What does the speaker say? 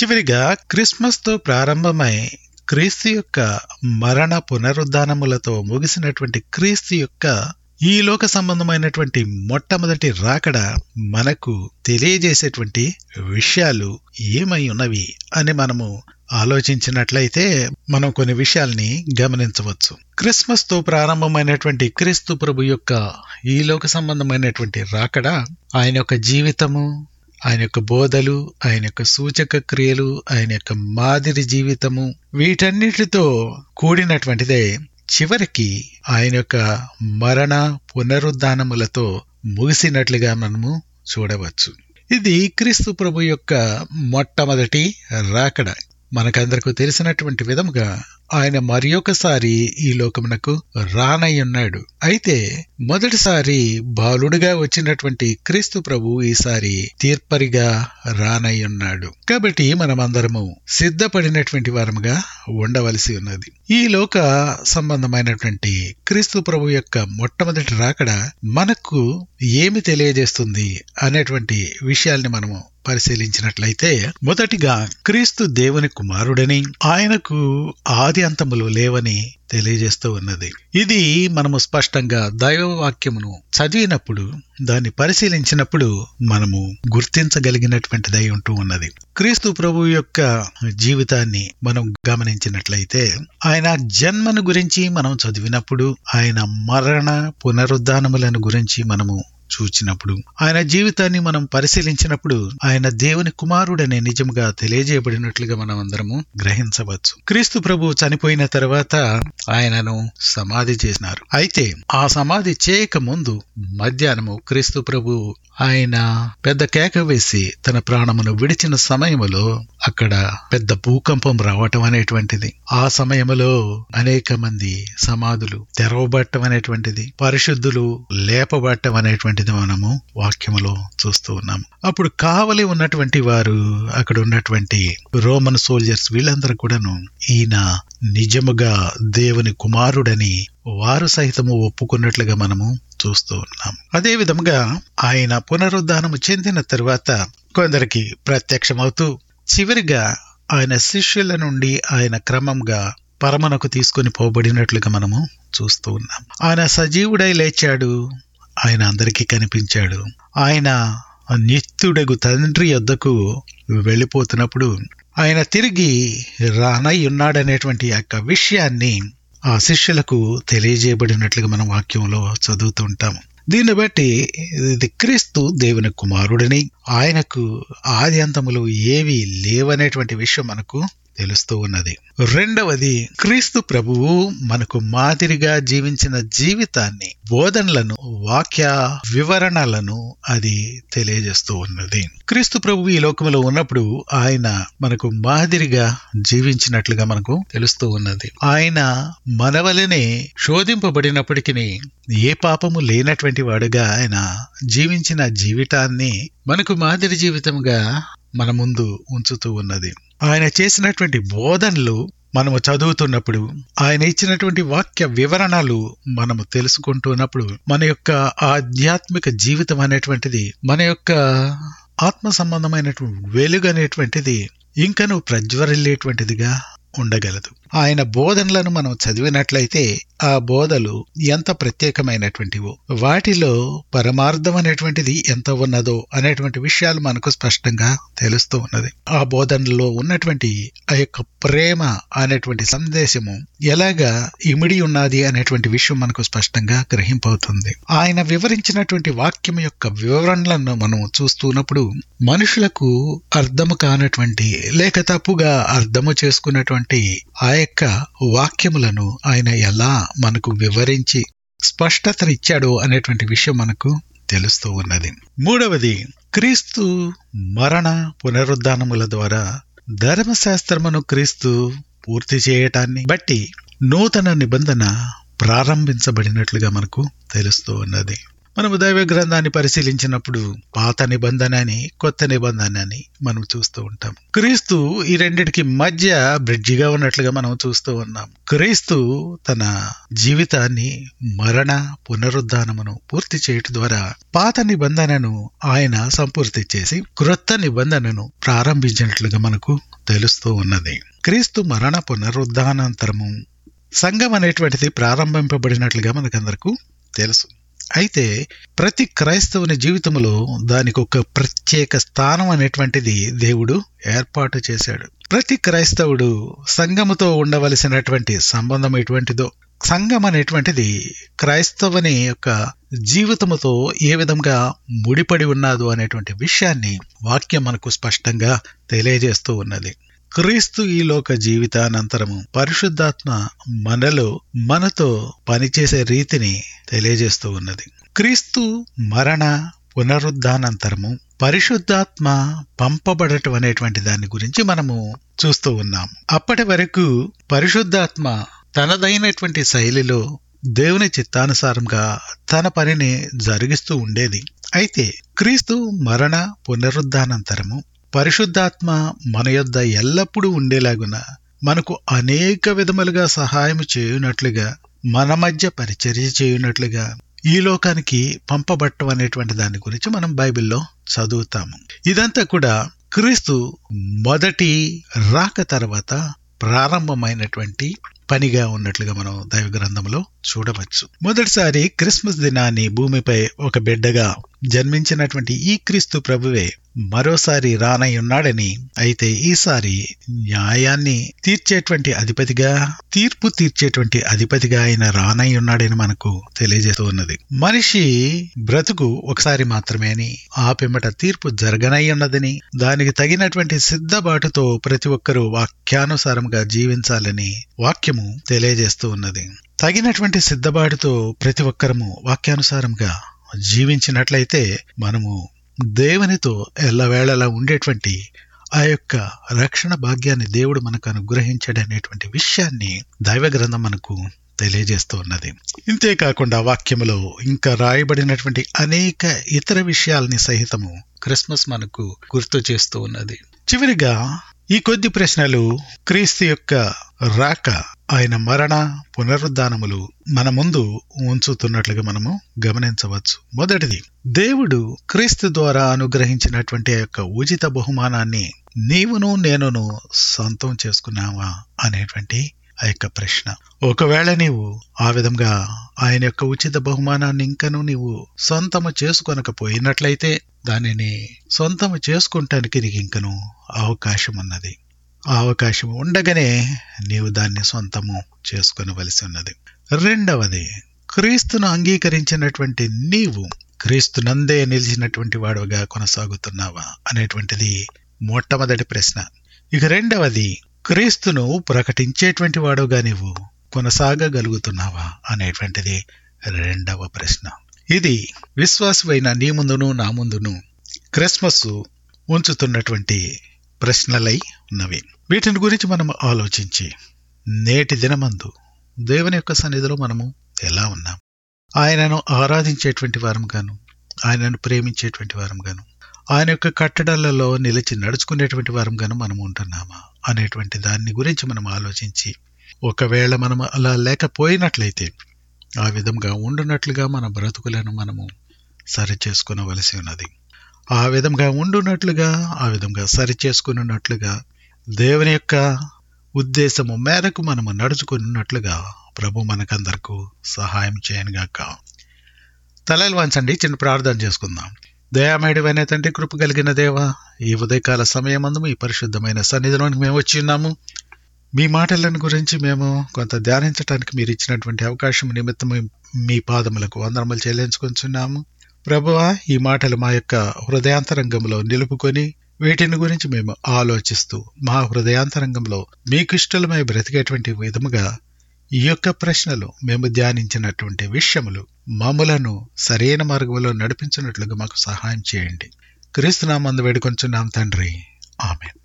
చివరిగా క్రిస్మస్ తో ప్రారంభమై క్రీస్తు యొక్క మరణ పునరుద్ధానములతో ముగిసినటువంటి క్రీస్తు యొక్క ఈ లోక సంబంధమైనటువంటి మొట్టమొదటి రాకడ మనకు తెలియజేసేటువంటి విషయాలు ఏమై ఉన్నవి అని మనము ఆలోచించినట్లయితే మనం కొన్ని విషయాల్ని గమనించవచ్చు క్రిస్మస్ తో ప్రారంభమైనటువంటి క్రీస్తు ప్రభు యొక్క ఈ లోక సంబంధమైనటువంటి రాకడ ఆయన యొక్క జీవితము ఆయన యొక్క బోధలు ఆయన యొక్క సూచక క్రియలు ఆయన యొక్క మాదిరి జీవితము వీటన్నిటితో కూడినటువంటిదే చివరికి ఆయన యొక్క మరణ పునరుద్ధానములతో ముగిసినట్లుగా మనము చూడవచ్చు ఇది క్రీస్తు ప్రభు యొక్క మొట్టమొదటి రాకడ మనకందరకు తెలిసినటువంటి విధముగా ఆయన మరి ఒకసారి ఈ లోకమునకు రానయ్యున్నాడు అయితే మొదటిసారి బాలుడుగా వచ్చినటువంటి క్రీస్తు ప్రభు ఈసారి తీర్పరిగా రానయ్యున్నాడు కాబట్టి మనమందరము సిద్ధపడినటువంటి వారముగా ఉండవలసి ఉన్నది ఈ లోక సంబంధమైనటువంటి క్రీస్తు ప్రభు యొక్క మొట్టమొదటి రాకడ మనకు ఏమి తెలియజేస్తుంది అనేటువంటి విషయాల్ని మనము పరిశీలించినట్లయితే మొదటిగా క్రీస్తు దేవుని కుమారుడని ఆయనకు ఆది అంతములు లేవని తెలియజేస్తూ ఉన్నది ఇది మనము స్పష్టంగా దైవవాక్యమును చదివినప్పుడు దాన్ని పరిశీలించినప్పుడు మనము గుర్తించగలిగినటువంటిదై ఉంటూ ఉన్నది క్రీస్తు ప్రభు యొక్క జీవితాన్ని మనం గమనించినట్లయితే ఆయన జన్మను గురించి మనం చదివినప్పుడు ఆయన మరణ పునరుద్ధానములను గురించి మనము చూచినప్పుడు ఆయన జీవితాన్ని మనం పరిశీలించినప్పుడు ఆయన దేవుని కుమారుడనే నిజముగా తెలియజేయబడినట్లుగా మనం అందరము గ్రహించవచ్చు క్రీస్తు ప్రభు చనిపోయిన తర్వాత ఆయనను సమాధి చేసినారు అయితే ఆ సమాధి చేయక ముందు మధ్యాహ్నము క్రీస్తు ప్రభు ఆయన పెద్ద కేక వేసి తన ప్రాణమును విడిచిన సమయములో అక్కడ పెద్ద భూకంపం రావటం అనేటువంటిది ఆ సమయములో అనేక మంది సమాధులు తెరవబట్టం అనేటువంటిది పరిశుద్ధులు లేపబట్టం అనేటువంటిది మనము వాక్యములో చూస్తూ ఉన్నాము అప్పుడు కావలి ఉన్నటువంటి వారు అక్కడ ఉన్నటువంటి రోమన్ సోల్జర్స్ వీళ్ళందరూ కూడాను ఈయన నిజముగా దేవుని కుమారుడని వారు సహితము ఒప్పుకున్నట్లుగా మనము చూస్తూ ఉన్నాం అదే విధముగా ఆయన పునరుద్ధానము చెందిన తరువాత కొందరికి ప్రత్యక్షమవుతూ చివరిగా ఆయన శిష్యుల నుండి ఆయన క్రమంగా పరమనకు తీసుకొని పోబడినట్లుగా మనము చూస్తూ ఉన్నాం ఆయన సజీవుడై లేచాడు ఆయన అందరికీ కనిపించాడు ఆయన నిత్యుడగు తండ్రి యొద్దకు వెళ్ళిపోతున్నప్పుడు ఆయన తిరిగి రానై ఉన్నాడనేటువంటి యొక్క విషయాన్ని ఆ శిష్యులకు తెలియజేయబడినట్లుగా మనం వాక్యంలో చదువుతూ ఉంటాము దీన్ని బట్టి ఇది క్రీస్తు దేవుని కుమారుడని ఆయనకు ఆది అంతములు ఏవి లేవనేటువంటి విషయం మనకు తెలుస్తూ ఉన్నది రెండవది క్రీస్తు ప్రభువు మనకు మాదిరిగా జీవించిన జీవితాన్ని బోధనలను వాక్య వివరణలను అది తెలియజేస్తూ ఉన్నది క్రీస్తు ప్రభు ఈ లోకంలో ఉన్నప్పుడు ఆయన మనకు మాదిరిగా జీవించినట్లుగా మనకు తెలుస్తూ ఉన్నది ఆయన మనవలనే శోధింపబడినప్పటికీ ఏ పాపము లేనటువంటి వాడుగా ఆయన జీవించిన జీవితాన్ని మనకు మాదిరి జీవితంగా మన ముందు ఉంచుతూ ఉన్నది ఆయన చేసినటువంటి బోధనలు మనము చదువుతున్నప్పుడు ఆయన ఇచ్చినటువంటి వాక్య వివరణలు మనము తెలుసుకుంటున్నప్పుడు మన యొక్క ఆధ్యాత్మిక జీవితం అనేటువంటిది మన యొక్క ఆత్మ సంబంధమైనటువంటి వెలుగు అనేటువంటిది ఇంకను ప్రజ్వరిల్లేటువంటిదిగా ఉండగలదు ఆయన బోధనలను మనం చదివినట్లయితే ఆ బోధలు ఎంత ప్రత్యేకమైనటువంటివో వాటిలో పరమార్థం అనేటువంటిది ఎంత ఉన్నదో అనేటువంటి విషయాలు మనకు స్పష్టంగా తెలుస్తూ ఉన్నది ఆ బోధనలో ఉన్నటువంటి ఆ యొక్క ప్రేమ అనేటువంటి సందేశము ఎలాగా ఇమిడి ఉన్నది అనేటువంటి విషయం మనకు స్పష్టంగా గ్రహింపవుతుంది ఆయన వివరించినటువంటి వాక్యం యొక్క వివరణలను మనం చూస్తున్నప్పుడు మనుషులకు అర్థము కానటువంటి లేక తప్పుగా అర్థము చేసుకున్నటువంటి ఆ యొక్క వాక్యములను ఆయన ఎలా మనకు వివరించి స్పష్టతనిచ్చాడు అనేటువంటి విషయం మనకు తెలుస్తూ ఉన్నది మూడవది క్రీస్తు మరణ పునరుద్ధానముల ద్వారా ధర్మశాస్త్రమును క్రీస్తు పూర్తి చేయటాన్ని బట్టి నూతన నిబంధన ప్రారంభించబడినట్లుగా మనకు తెలుస్తూ ఉన్నది మనము దైవ గ్రంథాన్ని పరిశీలించినప్పుడు పాత నిబంధన అని కొత్త నిబంధన అని మనం చూస్తూ ఉంటాం క్రీస్తు ఈ రెండిటికి మధ్య బ్రిడ్జిగా ఉన్నట్లుగా మనం చూస్తూ ఉన్నాం క్రీస్తు తన జీవితాన్ని మరణ పునరుద్ధానమును పూర్తి చేయటం ద్వారా పాత నిబంధనను ఆయన సంపూర్తి చేసి క్రొత్త నిబంధనను ప్రారంభించినట్లుగా మనకు తెలుస్తూ ఉన్నది క్రీస్తు మరణ పునరుద్ధానంతరము సంఘం అనేటువంటిది ప్రారంభింపబడినట్లుగా మనకందరకు తెలుసు అయితే ప్రతి క్రైస్తవుని జీవితంలో దానికి ఒక ప్రత్యేక స్థానం అనేటువంటిది దేవుడు ఏర్పాటు చేశాడు ప్రతి క్రైస్తవుడు సంఘముతో ఉండవలసినటువంటి సంబంధం ఎటువంటిదో సంఘం అనేటువంటిది క్రైస్తవుని యొక్క జీవితముతో ఏ విధంగా ముడిపడి ఉన్నదో అనేటువంటి విషయాన్ని వాక్యం మనకు స్పష్టంగా తెలియజేస్తూ ఉన్నది క్రీస్తు ఈ లోక జీవితానంతరము పరిశుద్ధాత్మ మనలో మనతో పనిచేసే రీతిని తెలియజేస్తూ ఉన్నది క్రీస్తు మరణ పునరుద్ధానంతరము పరిశుద్ధాత్మ పంపబడటం అనేటువంటి దాని గురించి మనము చూస్తూ ఉన్నాం అప్పటి వరకు పరిశుద్ధాత్మ తనదైనటువంటి శైలిలో దేవుని చిత్తానుసారంగా తన పనిని జరిగిస్తూ ఉండేది అయితే క్రీస్తు మరణ పునరుద్ధానంతరము పరిశుద్ధాత్మ మన యొద్ద ఎల్లప్పుడూ ఉండేలాగున మనకు అనేక విధములుగా సహాయం చేయునట్లుగా మన మధ్య పరిచర్య చేయునట్లుగా ఈ లోకానికి పంపబట్టం అనేటువంటి దాని గురించి మనం బైబిల్లో చదువుతాము ఇదంతా కూడా క్రీస్తు మొదటి రాక తర్వాత ప్రారంభమైనటువంటి పనిగా ఉన్నట్లుగా మనం దైవ గ్రంథంలో చూడవచ్చు మొదటిసారి క్రిస్మస్ దినాన్ని భూమిపై ఒక బిడ్డగా జన్మించినటువంటి ఈ క్రీస్తు ప్రభువే మరోసారి రానై ఉన్నాడని అయితే ఈసారి న్యాయాన్ని తీర్చేటువంటి అధిపతిగా తీర్పు తీర్చేటువంటి అధిపతిగా ఆయన రానై ఉన్నాడని మనకు తెలియజేస్తూ ఉన్నది మనిషి బ్రతుకు ఒకసారి మాత్రమే అని ఆ పిమ్మట తీర్పు జరగనై ఉన్నదని దానికి తగినటువంటి సిద్ధబాటుతో ప్రతి ఒక్కరూ వాక్యానుసారంగా జీవించాలని వాక్యము తెలియజేస్తూ ఉన్నది తగినటువంటి సిద్ధబాటుతో ప్రతి ఒక్కరము వాక్యానుసారంగా జీవించినట్లయితే మనము దేవునితో ఎల్లవేళలా ఉండేటువంటి ఆ యొక్క రక్షణ భాగ్యాన్ని దేవుడు మనకు అనుగ్రహించాడనేటువంటి విషయాన్ని దైవ గ్రంథం మనకు తెలియజేస్తూ ఉన్నది ఇంతేకాకుండా వాక్యములో ఇంకా రాయబడినటువంటి అనేక ఇతర విషయాలని సహితము క్రిస్మస్ మనకు గుర్తు చేస్తూ ఉన్నది చివరిగా ఈ కొద్ది ప్రశ్నలు క్రీస్తు యొక్క రాక ఆయన మరణ పునరుద్ధానములు మన ముందు ఉంచుతున్నట్లుగా మనము గమనించవచ్చు మొదటిది దేవుడు క్రీస్తు ద్వారా అనుగ్రహించినటువంటి ఆ యొక్క ఉచిత బహుమానాన్ని నీవును నేనును సొంతం చేసుకున్నావా అనేటువంటి ఆ యొక్క ప్రశ్న ఒకవేళ నీవు ఆ విధంగా ఆయన యొక్క ఉచిత బహుమానాన్ని ఇంకను నీవు సొంతము చేసుకొనకపోయినట్లయితే దానిని సొంతము చేసుకుంటానికి నీకు ఇంకను అవకాశం ఉన్నది ఆ అవకాశం ఉండగానే నీవు దాన్ని సొంతము చేసుకొనవలసి ఉన్నది రెండవది క్రీస్తును అంగీకరించినటువంటి నీవు క్రీస్తునందే నిలిచినటువంటి వాడుగా కొనసాగుతున్నావా అనేటువంటిది మొట్టమొదటి ప్రశ్న ఇక రెండవది క్రీస్తును ప్రకటించేటువంటి వాడుగా నీవు కొనసాగగలుగుతున్నావా అనేటువంటిది రెండవ ప్రశ్న ఇది విశ్వాసమైన నీ ముందును నా ముందును క్రిస్మస్ ఉంచుతున్నటువంటి ప్రశ్నలై ఉన్నవి వీటిని గురించి మనం ఆలోచించి నేటి దినమందు దేవుని యొక్క సన్నిధిలో మనము ఎలా ఉన్నాం ఆయనను ఆరాధించేటువంటి వారం గాను ఆయనను ప్రేమించేటువంటి వారం గాను ఆయన యొక్క కట్టడాలలో నిలిచి నడుచుకునేటువంటి వారం గాను మనం ఉంటున్నామా అనేటువంటి దాన్ని గురించి మనం ఆలోచించి ఒకవేళ మనం అలా లేకపోయినట్లయితే ఆ విధంగా ఉండునట్లుగా మన బ్రతుకులను మనము సరి చేసుకునవలసి ఉన్నది ఆ విధంగా ఉండునట్లుగా ఆ విధంగా సరి చేసుకున్నట్లుగా దేవుని యొక్క ఉద్దేశము మేరకు మనము నడుచుకున్నట్లుగా ప్రభు మనకందరకు సహాయం చేయనుగాక తలలు వంచండి చిన్న ప్రార్థన చేసుకుందాం దయామేడివైన తండ్రి కృప కలిగిన దేవ ఈ ఉదయకాల సమయమందు మీ పరిశుద్ధమైన సన్నిధిలోనికి మేము వచ్చి ఉన్నాము మీ మాటలను గురించి మేము కొంత ధ్యానించడానికి మీరు ఇచ్చినటువంటి అవకాశం నిమిత్తం మీ పాదములకు వందనములు చెల్లించుకుంటున్నాము ప్రభువా ఈ మాటలు మా యొక్క హృదయాంతరంగంలో నిలుపుకొని వీటిని గురించి మేము ఆలోచిస్తూ మా హృదయాంతరంగంలో మీకు ఇష్టలమై బ్రతికేటువంటి విధముగా ఈ యొక్క ప్రశ్నలు మేము ధ్యానించినటువంటి విషయములు మమ్ములను సరైన మార్గంలో నడిపించినట్లుగా మాకు సహాయం చేయండి క్రీస్తునామందు వేడుకొంచున్నాం తండ్రి ఆమెన్